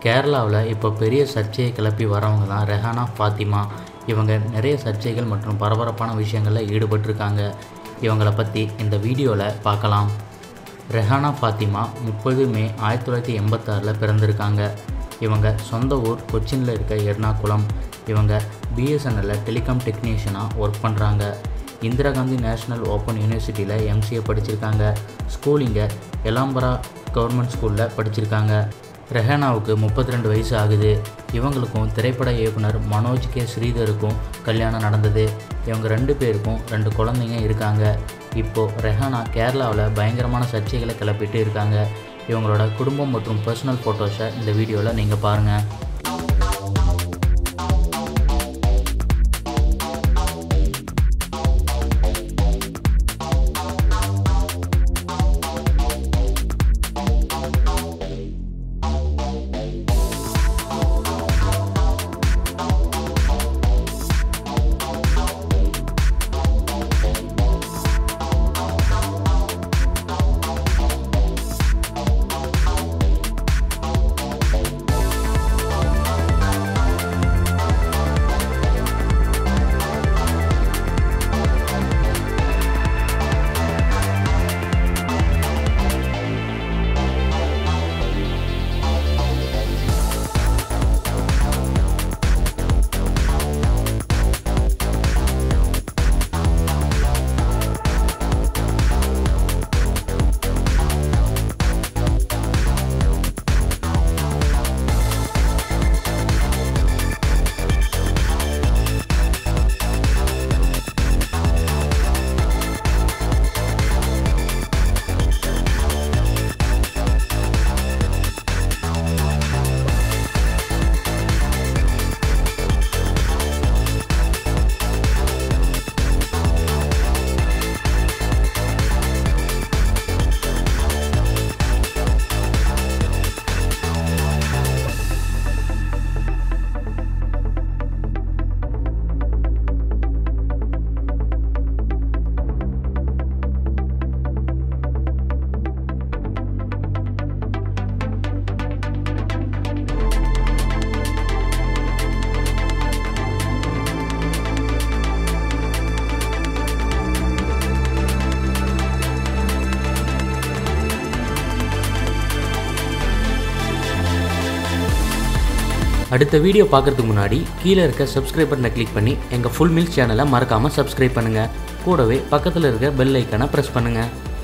கேரளாவில் இப்போ பெரிய சர்ச்சையை கிளப்பி வரவங்க தான் ரெஹானா ஃபாத்திமா இவங்க நிறைய சர்ச்சைகள் மற்றும் பரபரப்பான விஷயங்களில் ஈடுபட்டிருக்காங்க இவங்கள பற்றி இந்த வீடியோவில் பார்க்கலாம் ரெஹானா ஃபாத்திமா முப்பது மே ஆயிரத்தி தொள்ளாயிரத்தி எண்பத்தாறில் பிறந்திருக்காங்க இவங்க சொந்த ஊர் கொச்சினில் இருக்க எர்ணாகுளம் இவங்க பிஎஸ்என்எல்ல டெலிகாம் டெக்னீஷியனாக ஒர்க் பண்ணுறாங்க இந்திரா காந்தி நேஷ்னல் ஓப்பன் யூனிவர்சிட்டியில் எம்சிஏ படிச்சிருக்காங்க ஸ்கூல் இங்கே எலாம்பரா கவர்மெண்ட் ஸ்கூலில் படிச்சிருக்காங்க ரெஹானாவுக்கு முப்பத்தி ரெண்டு வயசு ஆகுது இவங்களுக்கும் திரைப்பட இயக்குனர் மனோஜ் கே ஸ்ரீதருக்கும் கல்யாணம் நடந்தது இவங்க ரெண்டு பேருக்கும் ரெண்டு குழந்தைங்க இருக்காங்க இப்போது ரெஹானா கேரளாவில் பயங்கரமான சர்ச்சைகளை கிளப்பிட்டு இருக்காங்க இவங்களோட குடும்பம் மற்றும் பர்சனல் ஃபோட்டோஸை இந்த வீடியோவில் நீங்கள் பாருங்கள் அடுத்த வீடியோ பார்க்குறதுக்கு முன்னாடி கீழே இருக்க சப்ஸ்கிரைப் பட்டனை கிளிக் பண்ணி எங்கள் ஃபுல் மில்ஸ் சேனலை மறக்காமல் சப்ஸ்கிரைப் பண்ணுங்கள் கூடவே பக்கத்தில் இருக்க பெல் ஐக்கனை ப்ரெஸ் பண்ணுங்கள்